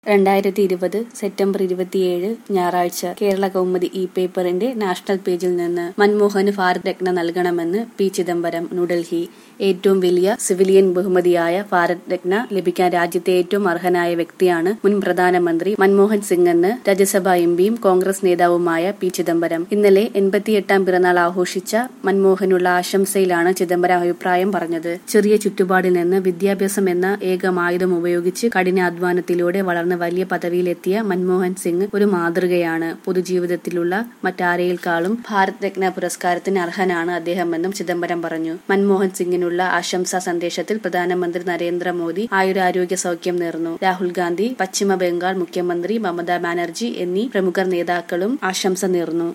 രണ്ടായിരത്തി ഇരുപത് സെപ്റ്റംബർ ഇരുപത്തിയേഴ് ഞായറാഴ്ച കേരള കൗമുദി ഇ പേപ്പറിന്റെ നാഷണൽ പേജിൽ നിന്ന് മൻമോഹന് ഭാരത് രത്ന നൽകണമെന്ന് പി ചിദംബരം ന്യൂഡൽഹി ഏറ്റവും വലിയ സിവിലിയൻ ബഹുമതിയായ ഭാരത് രത്ന ലഭിക്കാൻ രാജ്യത്തെ ഏറ്റവും അർഹനായ വ്യക്തിയാണ് മുൻ പ്രധാനമന്ത്രി മൻമോഹൻ സിംഗ് എന്ന് രാജ്യസഭാ എംപിയും കോൺഗ്രസ് നേതാവുമായ പി ചിദംബരം ഇന്നലെ എൺപത്തിയെട്ടാം പിറന്നാൾ ആഘോഷിച്ച മൻമോഹനുള്ള ആശംസയിലാണ് ചിദംബരം അഭിപ്രായം പറഞ്ഞത് ചെറിയ ചുറ്റുപാടിൽ നിന്ന് വിദ്യാഭ്യാസം എന്ന ഏകമായുധം ഉപയോഗിച്ച് കഠിനാധ്വാനത്തിലൂടെ വളർന്ന് വലിയ പദവിയിലെത്തിയ മൻമോഹൻ സിംഗ് ഒരു മാതൃകയാണ് പൊതുജീവിതത്തിലുള്ള മറ്റാരെക്കാളും ഭാരത് രത്ന പുരസ്കാരത്തിന് അർഹനാണ് അദ്ദേഹമെന്നും ചിദംബരം പറഞ്ഞു മൻമോഹൻ സിംഗിനുള്ള ആശംസാ സന്ദേശത്തിൽ പ്രധാനമന്ത്രി നരേന്ദ്രമോദി ആയുരാരോഗ്യ സൗഖ്യം നേർന്നു രാഹുൽ ഗാന്ധി പശ്ചിമ ബംഗാൾ മുഖ്യമന്ത്രി മമതാ ബാനർജി എന്നീ പ്രമുഖ നേതാക്കളും ആശംസ നേർന്നു